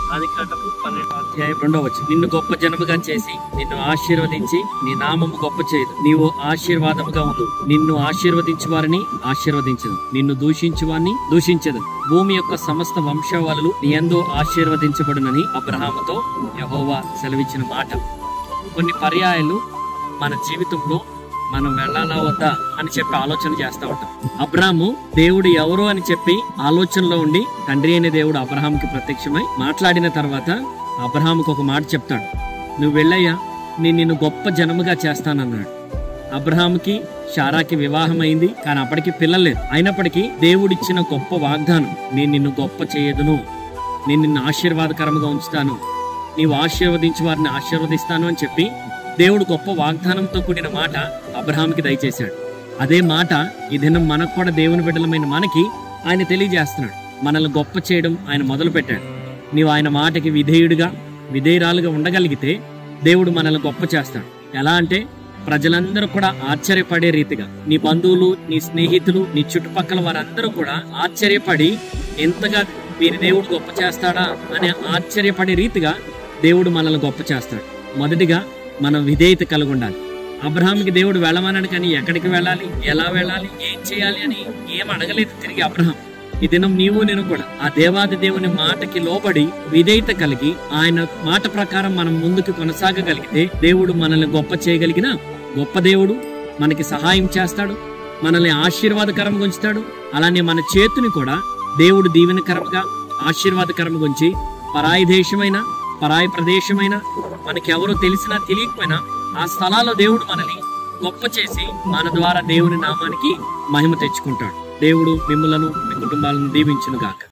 ఆది కాండము పన్నెండు అధ్యాయం రెండో వచ్చి నిన్ను గొప్ప జనముగా చేసి నిన్ను ఆశీర్వదించి నీ నామము గొప్ప చేయదు నీవు ఆశీర్వాదముగా ఉండు నిన్ను ఆశీర్వదించు వారిని ఆశీర్వదించదు నిన్ను దూషించు వారిని దూషించదు భూమి యొక్క సమస్త వంశావళులు నీ యందు ఆశీర్వదించబడునని అబ్రహాముతో యెహోవా సెలవిచ్చిన మాట కొన్ని పర్యాయాలు మన జీవితంలో మనం వెళ్ళాలా వద్దా అని చెప్పి ఆలోచన చేస్తూ ఉంటాం అబ్రాము దేవుడు ఎవరు అని చెప్పి ఆలోచనలో ఉండి తండ్రి అనే దేవుడు అబ్రహాంకి ప్రత్యక్షమై మాట్లాడిన తర్వాత అబ్రహాంకి ఒక మాట చెప్తాడు నువ్వు వెళ్ళయ్యా నేను నిన్ను గొప్ప జనముగా చేస్తానన్నాడు అబ్రహాంకి షారాకి వివాహం అయింది కానీ అప్పటికి పిల్లలు లేదు అయినప్పటికీ దేవుడిచ్చిన గొప్ప వాగ్దానం నేను నిన్ను గొప్ప చేయదును నేను నిన్ను ఆశీర్వాదకరంగా ఉంచుతాను నీవు ఆశీర్వదించి వారిని ఆశీర్వదిస్తాను అని చెప్పి దేవుడు గొప్ప వాగ్దానంతో కూడిన మాట అబ్రహాంకి దయచేశాడు అదే మాట ఈ దినం మనకు కూడా దేవుని బిడ్డలమైన మనకి ఆయన తెలియజేస్తున్నాడు మనల్ని గొప్ప చేయడం ఆయన మొదలు పెట్టాడు నీవు ఆయన మాటకి విధేయుడిగా విధేయురాలుగా ఉండగలిగితే దేవుడు మనల్ని గొప్ప చేస్తాడు ఎలా అంటే ప్రజలందరూ కూడా ఆశ్చర్యపడే రీతిగా నీ బంధువులు నీ స్నేహితులు నీ చుట్టుపక్కల వారందరూ కూడా ఆశ్చర్యపడి ఎంతగా వీరి దేవుడు గొప్ప చేస్తాడా అని ఆశ్చర్యపడే రీతిగా దేవుడు మనల్ని గొప్ప చేస్తాడు మొదటిగా మనం విధేయత కలిగి ఉండాలి అబ్రహాంకి దేవుడు వెళ్ళమన్నాడు కానీ ఎక్కడికి వెళ్ళాలి ఎలా వెళ్ళాలి ఏం చేయాలి అని ఏం అడగలేదు తిరిగి అబ్రహాం ఈ దినం నీవు నేను కూడా ఆ దేవాది దేవుని మాటకి లోబడి విధేయత కలిగి ఆయన మాట ప్రకారం మనం ముందుకు కొనసాగగలిగితే దేవుడు మనల్ని గొప్ప చేయగలిగిన గొప్ప దేవుడు మనకి సహాయం చేస్తాడు మనల్ని ఆశీర్వాదకరంగా ఉంచుతాడు అలానే మన చేతిని కూడా దేవుడు దీవెనకరంగా ఆశీర్వాదకరంగా ఉంచి పరాయి దేశమైన పరాయి ప్రదేశమైన మనకెవరో తెలిసినా తెలియకపోయినా ఆ స్థలాల్లో దేవుడు మనల్ని గొప్ప చేసి మన ద్వారా దేవుని నామానికి మహిమ తెచ్చుకుంటాడు దేవుడు మిమ్మలను మీ కుటుంబాలను దీవించును గాక